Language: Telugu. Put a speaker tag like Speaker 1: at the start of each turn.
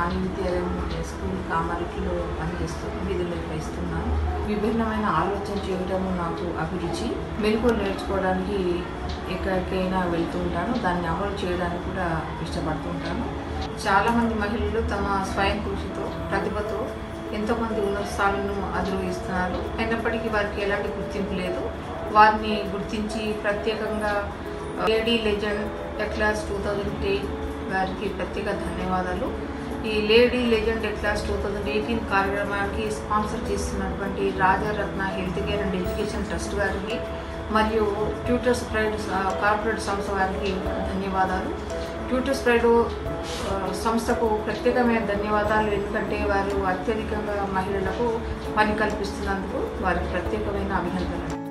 Speaker 1: వాణి విద్యాలయం స్కూల్ కామారెడ్డిలో పనిచేస్తూ విధులు నిర్వహిస్తున్నాను విభిన్నమైన ఆలోచన చేయడము నాకు అభిరుచి మెలకువలు నేర్చుకోవడానికి ఎక్కడికైనా వెళ్తూ ఉంటాను దాన్ని అమలు చేయడానికి కూడా ఇష్టపడుతూ ఉంటాను చాలామంది మహిళలు తమ స్వయం కృషితో ప్రతిభతో ఎంతోమంది ఉన్నత స్థాయిలను అధిరోహిస్తున్నారు అయినప్పటికీ వారికి ఎలాంటి గుర్తింపు లేదు వారిని గుర్తించి ప్రత్యేకంగా లేడీ లెజెండ్ ఎక్లాస్ టూ థౌజండ్ ఎయిట్ వారికి ప్రత్యేక ధన్యవాదాలు ఈ లేడీ లెజెండ్ ఎక్లాస్ టూ థౌజండ్ ఎయిటీన్ కార్యక్రమానికి స్పాన్సర్ చేస్తున్నటువంటి Rajaratna health care and education trust వారికి మరియు ట్యూటర్స్ ప్రైడ్ కార్పొరేట్ సంస్థ వారికి ధన్యవాదాలు ట్యూటర్స్ ప్రైడ్ ఆ, సంస్థకు ప్రత్యేకమైన ధన్యవాదాలు ఎందుకంటే వారు అత్యధికంగా మహిళలకు పని కల్పిస్తున్నందుకు వారికి ప్రత్యేకమైన అభినందనలు